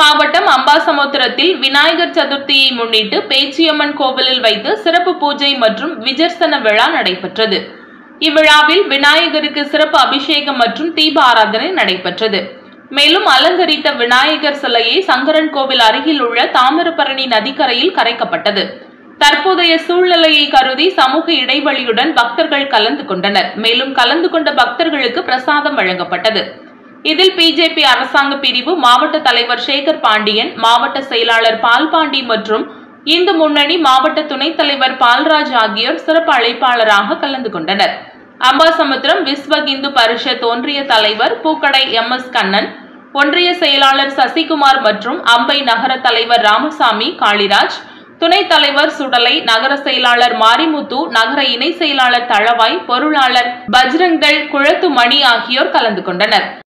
மாவட்டம் அம்பாசமுத்திரத்தில் விநாயகர் சதுர்த்தியை முன்னிட்டு பேச்சியம்மன் கோவிலில் வைத்து சிறப்பு பூஜை மற்றும் விஜர்சன விழா நடைபெற்றது இவ்விழாவில் விநாயகருக்கு சிறப்பு அபிஷேகம் மற்றும் தீப ஆராதனை நடைபெற்றது மேலும் அலங்கரித்த விநாயகர் சிலையை சங்கரன் கோவில் அருகில் உள்ள தாமிரபரணி நதிக்கரையில் கரைக்கப்பட்டது தற்போதைய சூழ்நிலையை கருதி சமூக இடைவெளியுடன் பக்தர்கள் கலந்து கொண்டனர் மேலும் கலந்து கொண்ட பக்தர்களுக்கு பிரசாதம் வழங்கப்பட்டது இதில் பிஜேபி அரசாங்க பிரிவு மாவட்ட தலைவர் சேகர் பாண்டியன் மாவட்ட செயலாளர் பால்பாண்டி மற்றும் இந்து முன்னணி மாவட்ட துணைத் தலைவர் பால்ராஜ் ஆகியோர் சிறப்பு அழைப்பாளராக கலந்து கொண்டனர் அம்பாசமுத்திரம் விஸ்வ இந்து பரிஷத் ஒன்றிய தலைவர் பூக்கடை எம் எஸ் கண்ணன் ஒன்றிய செயலாளர் சசிகுமார் மற்றும் அம்பை நகர தலைவர் ராமசாமி காளிராஜ் துணைத் தலைவர் சுடலை நகர செயலாளர் மாரிமுத்து நகர இணை செயலாளர் தளவாய் பொருளாளர் பஜ்ரங்தள் குழத்து மணி ஆகியோர் கலந்து கொண்டனர்